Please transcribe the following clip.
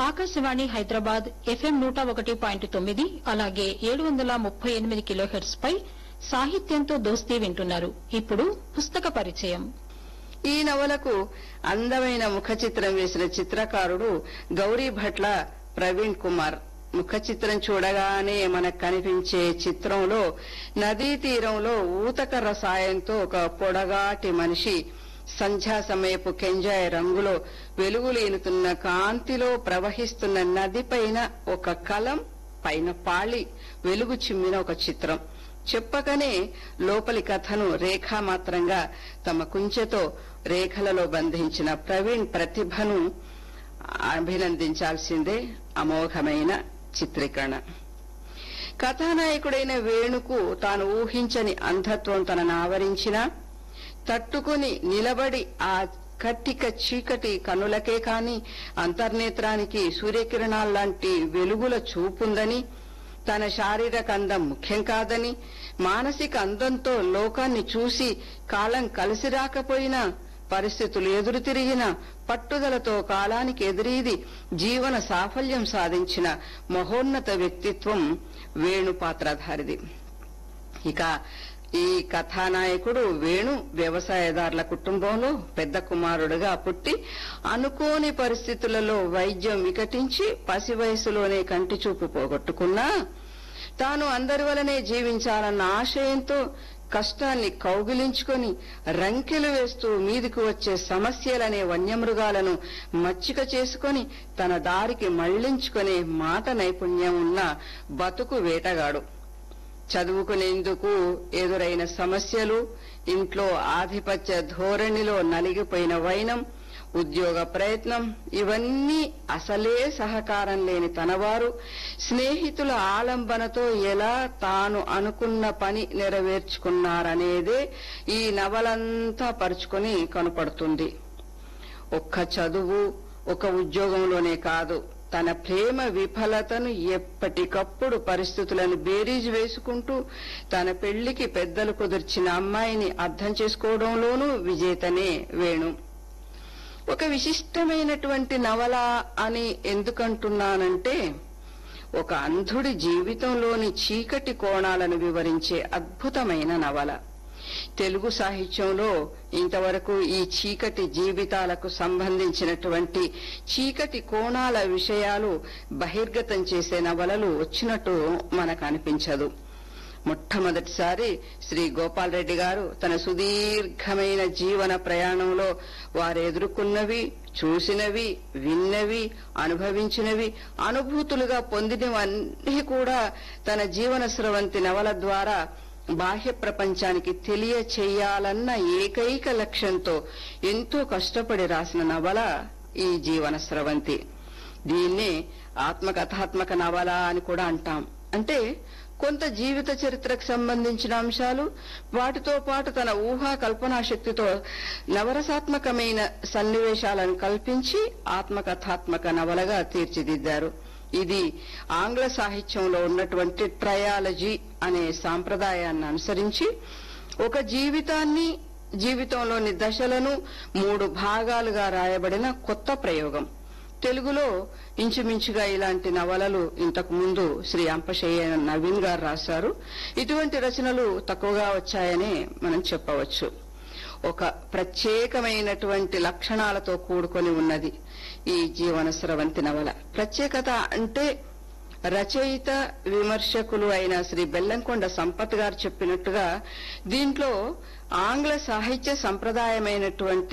Akashvani Hyderabad FM నూట ఒకటి point తొమ్మిది అలాగే ఏడు వందల ముప్పై ఎనిమిది కిలోహెర్ట్స్ పై సాహిత్యంతో దోస్తీ వింటున్నారు ఇప్పుడు పుస్తక పరిచయం ఈ నవలకు అందమైన ముఖ చిత్రం వేసిన చిత్రకారుడు గౌరీ భట్ల ప్రవీణ్ కుమార్ ముఖ చిత్రం చూడగానే మనకు కనిపించే చిత్రంలో నదీ తీరంలో ఊతకర్ర సాయంతో ఒక పొడగాటి మనిషి సంధ్యా సమయపు కెంజాయ రంగులో వెలుగులేనుతున్న కాంతిలో ప్రవహిస్తున్న నది పైన ఒక కలం పైన పాళి వెలుగు చిమ్మిన ఒక చిత్రం చెప్పకనే లోపలి కథను రేఖామాత్రంగా తమ కుంచెతో రేఖలలో బంధించిన ప్రవీణ్ ప్రతిభను అభినందించాల్సిందే అమోఘమైన చిత్రీకరణ కథానాయకుడైన వేణుకు తాను ఊహించని అంధత్వం తనను ఆవరించినా తట్టుకుని నిలబడి ఆ కట్టిక చీకటి కనులకే కాని అంతర్నేత్రానికి సూర్యకిరణాల్లాంటి వెలుగుల చూపుందని తన శారీరక అందం ముఖ్యం కాదని మానసిక అందంతో లోకాన్ని చూసి కాలం కలిసి రాకపోయినా పరిస్థితులు ఎదురు తిరిగిన పట్టుదలతో కాలానికి ఎదురీది జీవన సాఫల్యం సాధించిన మహోన్నత వ్యక్తిత్వం వేణు పాత్రధారిది ఇక ఈ కథానాయకుడు వేణు వ్యవసాయదారుల కుటుంబంలో పెద్ద కుమారుడుగా పుట్టి అనుకోని పరిస్థితులలో వైద్యం వికటించి పసి వయసులోనే కంటి చూపు పోగొట్టుకున్నా తాను అందరి వలనే జీవించాలన్న ఆశయంతో కష్టాన్ని కౌగిలించుకొని రంకెలు వేస్తూ మీదికి వచ్చే సమస్యలనే వన్యమృగాలను మచ్చిక చేసుకొని తన దారికి మళ్లించుకునే మాట నైపుణ్యం ఉన్న బతుకు వేటగాడు చదువుకునేందుకు ఎదురైన సమస్యలు ఇంట్లో ఆధిపత్య ధోరణిలో నలిగిపోయిన వైనం ఉద్యోగ ప్రయత్నం ఇవన్నీ అసలే సహకారం లేని తనవారు స్నేహితుల ఆలంబనతో ఎలా తాను అనుకున్న పని నెరవేర్చుకున్నారనేదే ఈ నవలంతా పరుచుకొని కనపడుతుంది ఒక్క చదువు ఒక ఉద్యోగంలోనే కాదు తన ప్రేమ విఫలతను ఎప్పటికప్పుడు పరిస్థితులను బేరీజు వేసుకుంటూ తన పెళ్లికి పెద్దలు కుదిర్చిన అమ్మాయిని అర్థం చేసుకోవడంలోనూ విజేతనే వేణు ఒక విశిష్టమైనటువంటి నవల అని ఎందుకంటున్నానంటే ఒక అంధుడి జీవితంలోని చీకటి కోణాలను వివరించే అద్భుతమైన నవల తెలుగు సాహిత్యంలో ఇంతవరకు ఈ చీకటి జీవితాలకు సంబంధించినటువంటి చీకటి కోణాల విషయాలు బహిర్గతం చేసే నవలలు వచ్చినట్టు మనకు అనిపించదు మొట్టమొదటిసారి శ్రీ గోపాల్ రెడ్డి గారు తన సుదీర్ఘమైన జీవన ప్రయాణంలో వారు ఎదుర్కొన్నవి చూసినవి విన్నవి అనుభవించినవి అనుభూతులుగా పొందినవన్నీ కూడా తన జీవన స్రవంతి నవల ద్వారా బాహ్య ప్రపంచానికి తెలియచేయాలన్న ఏకైక లక్ష్యంతో ఎంతో కష్టపడి రాసిన నవల ఈ జీవన స్రవంతి దీన్నే ఆత్మకథాత్మక నవల అని కూడా అంటాం అంటే కొంత జీవిత చరిత్రకు సంబంధించిన అంశాలు వాటితో పాటు తన ఊహా కల్పనా శక్తితో నవరసాత్మకమైన సన్నివేశాలను కల్పించి ఆత్మకథాత్మక నవలగా తీర్చిదిద్దారు ఇది ఆంగ్ల సాహిత్యంలో ఉన్నటువంటి ట్రయాలజీ అనే సాంప్రదాయాన్ని అనుసరించి ఒక జీవితాన్ని జీవితంలోని దశలను మూడు భాగాలుగా రాయబడిన కొత్త ప్రయోగం తెలుగులో ఇంచుమించుగా ఇలాంటి నవలలు ఇంతకు ముందు శ్రీ అంపశయ్య నవీన్ గారు రాశారు ఇటువంటి రచనలు తక్కువగా వచ్చాయని మనం చెప్పవచ్చు ఒక ప్రత్యేకమైనటువంటి లక్షణాలతో కూడుకొని ఉన్నది ఈ జీవన స్రవంతి నవల ప్రత్యేకత అంటే రచయిత విమర్శకులు అయిన శ్రీ బెల్లంకొండ సంపత్ గారు చెప్పినట్టుగా దీంట్లో ఆంగ్ల సాహిత్య సంప్రదాయమైనటువంటి